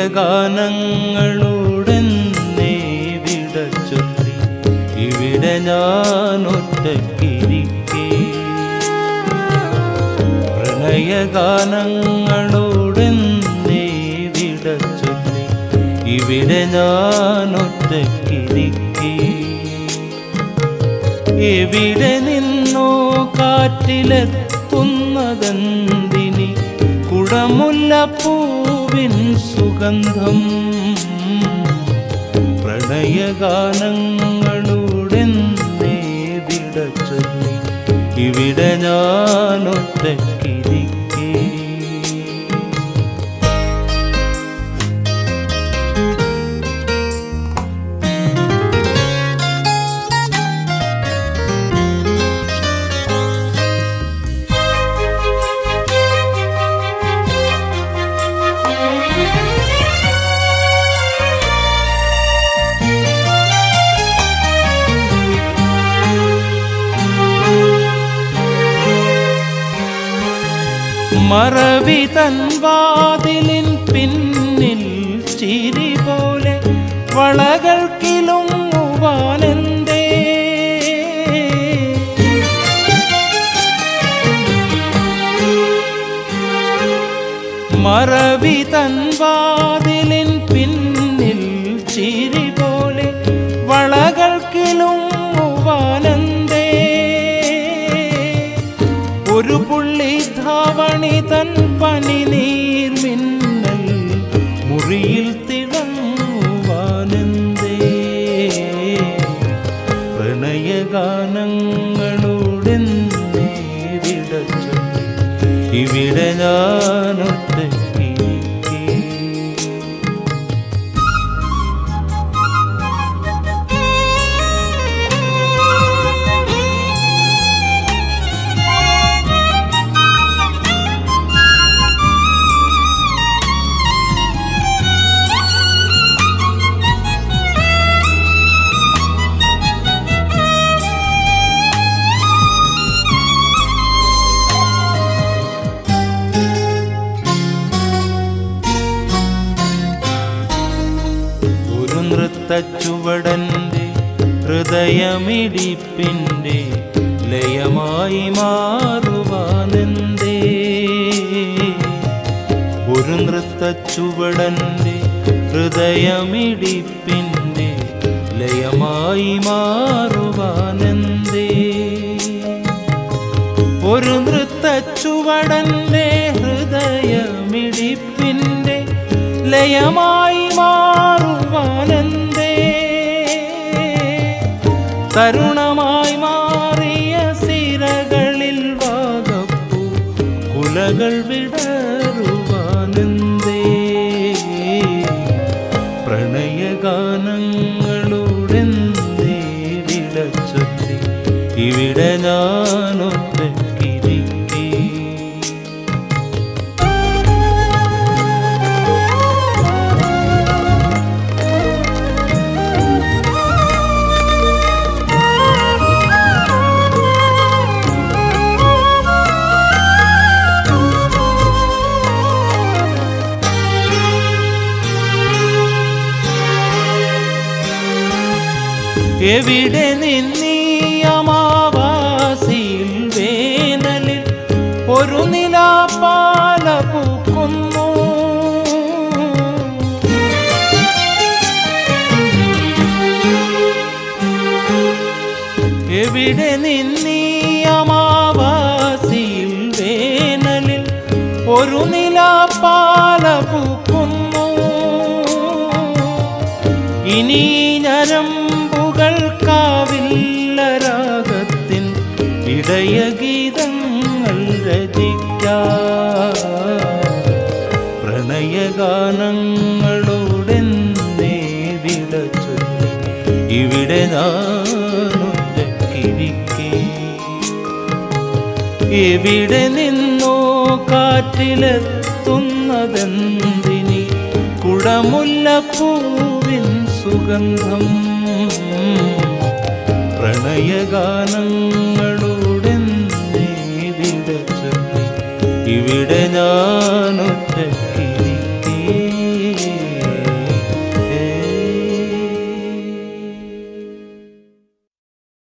പ്രണയഗാനങ്ങളോടെന്നേ വിട ചൊല്ലി ഇവിടെ ഞാൻ ഒറ്റക്കിരിക്കേ പ്രണയഗാനങ്ങളോടെന്നേ വിട ചൊല്ലി ഇവിടെ ഞാൻ ഒറ്റക്കിരിക്കേ എവിടെ നിന്നോ കാറ്റിലെത്തുന്നതെന്തിനി കുടമുല്ലപ്പൂവിൻ സുഗന്ധം പ്രണയഗാനങ്ങളോടെന്നേ വിട ചൊല്ലി ഇവിടെ ഞാൻ ഒറ്റക്കിരിക്കേ മറവി തൻ വാതിലിൻ പിന്നിൽ ചിരി പോലെ വളകൾ കിളുങ്ങുവാനെന്തേ മറവി തൻ വാതിലിൻ പിന്നിൽ ചിരി പോലെ വളകൾ കിളുങ്ങുവാനെന്തേ ഒരു പുള്ളി ധാവണി തൻ പനി നീർമിന്നൽ മുറിയിൽ തിളങ്ങുവാനെന്തേ പ്രണയഗാനങ്ങളോടെന്നേ വിട ചൊല്ലി ഇവിടെ ഞാനൊറ്റക്കിരിക്കേ ഒരു നൃത്തച്ചുവടന്റെ ഹൃദയമിടിപ്പിന്റെ ലയമായി മാറുവാനെന്തേ ഒരു നൃത്തച്ചുവടന്റെ ഹൃദയമിടിപ്പിന്റെ ലയമായി മാറുവാനെന്തേ ഒരു നൃത്തച്ചുവടന്റെ ഹൃദയമിടിപ്പിന്റെ ലയമായി മാറുവാനെന്തേ തരുണമായി മാറിയ സിരകളിൽ വാകപ്പൂ കുലകൾ വിടറുവാനെന്തേ പ്രണയഗാനങ്ങളോടെന്തേ വിട ചൊല്ലി ഇവിടെ ഞാനൊറ്റക്കിരിക്കേ എവിടെ നിന്നീയമാവാസിയിൽ വേനലിൽ ഒരു നിലാപ്പാല പൂക്കുന്നു എവിടെ നിന്നീയമാവാസിയിൽ വേനലിൽ ഒരു നിലാപ്പാല പൂക്കുന്നു ഇനി ഞരമ്പുകൾ കാവില്ല രാഗത്തിൻ ഇടയഗീതങ്ങൾ രചിക്കാം പ്രണയഗാനങ്ങളോടെന്നേ വിട ചൊല്ലി ഇവിടെ ഞാനൊറ്റക്കിരിക്കേ എവിടെ നിന്നോ കാറ്റിലെത്തുന്നതെന്തിനി കുടമുല്ലപ്പൂവിൻ സുഗന്ധം പ്രണയഗാനങ്ങളോടെന്നേ വിട ചൊല്ലി ഇവിടെ ഞാനൊറ്റ